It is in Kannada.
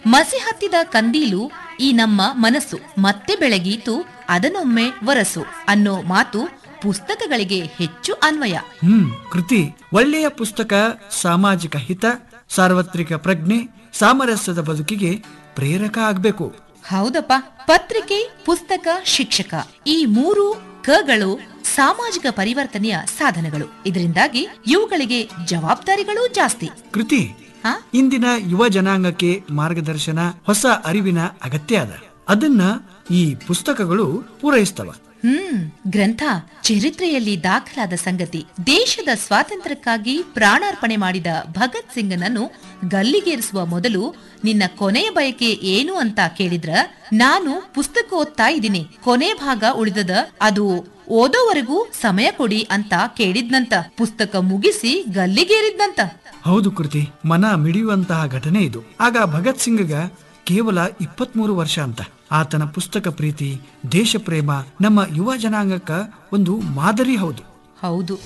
ಮಸಿ ಹತ್ತಿದ ಕಂದೀಲು ಈ ನಮ್ಮ ಮನಸ್ಸು ಮತ್ತೆ ಬೆಳಗೀತು ಅದನ್ನೊಮ್ಮೆ ವರಸು ಅನ್ನೋ ಮಾತು ಪುಸ್ತಕಗಳಿಗೆ ಹೆಚ್ಚು ಅನ್ವಯ ಹ್ಮ್ ಕೃತಿ ಒಳ್ಳೆಯ ಪುಸ್ತಕ ಸಾಮಾಜಿಕ ಹಿತ ಸಾರ್ವತ್ರಿಕ ಪ್ರಜ್ಞೆ ಸಾಮರಸ್ಯದ ಬದುಕಿಗೆ ಪ್ರೇರಕ ಆಗ್ಬೇಕು ಹೌದಪ್ಪ ಪತ್ರಿಕೆ ಪುಸ್ತಕ ಶಿಕ್ಷಕ ಈ ಮೂರು ಕಗಳು ಸಾಮಾಜಿಕ ಪರಿವರ್ತನೆಯ ಸಾಧನಗಳು ಇದರಿಂದಾಗಿ ಇವುಗಳಿಗೆ ಜವಾಬ್ದಾರಿಗಳು ಜಾಸ್ತಿ ಕೃತಿ ಹಾ? ಇಂದಿನ ಯುವ ಜನಾಂಗಕ್ಕೆ ಮಾರ್ಗದರ್ಶನ ಹೊಸ ಅರಿವಿನ ಅಗತ್ಯ ಅದ ಅದನ್ನ ಈ ಪುಸ್ತಕಗಳು ಪೂರೈಸ್ತವ ಹ್ಮ್ ಗ್ರಂಥ ಚರಿತ್ರೆಯಲ್ಲಿ ದಾಖಲಾದ ಸಂಗತಿ ದೇಶದ ಸ್ವಾತಂತ್ರ್ಯಕ್ಕಾಗಿ ಪ್ರಾಣಾರ್ಪಣೆ ಮಾಡಿದ ಭಗತ್ ಸಿಂಗನನ್ನು ಗಲ್ಲಿಗೇರಿಸುವ ಮೊದಲು ನಿನ್ನ ಕೊನೆಯ ಬಯಕೆ ಏನು ಅಂತ ಕೇಳಿದ್ರ ನಾನು ಪುಸ್ತಕ ಓದ್ತಾ ಇದ್ದೀನಿ ಕೊನೆ ಭಾಗ ಉಳಿದದ ಅದು ಓದೋವರೆಗೂ ಸಮಯ ಕೊಡಿ ಅಂತ ಕೇಳಿದ್ನಂತ ಪುಸ್ತಕ ಮುಗಿಸಿ ಗಲ್ಲಿಗೇರಿದ್ನಂತ ಹೌದು ಕೃತಿ ಮನ ಮಿಡಿಯುವಂತಹ ಘಟನೆ ಇದು ಆಗ ಭಗತ್ ಸಿಂಗ್ಗ ಕೇವಲ ಇಪ್ಪತ್ಮೂರು ವರ್ಷ ಅಂತ ಆತನ ಪುಸ್ತಕ ಪ್ರೀತಿ ದೇಶ ಪ್ರೇಮ ನಮ್ಮ ಯುವ ಜನಾಂಗಕ್ಕ ಒಂದು ಮಾದರಿ ಹೌದು ಹೌದು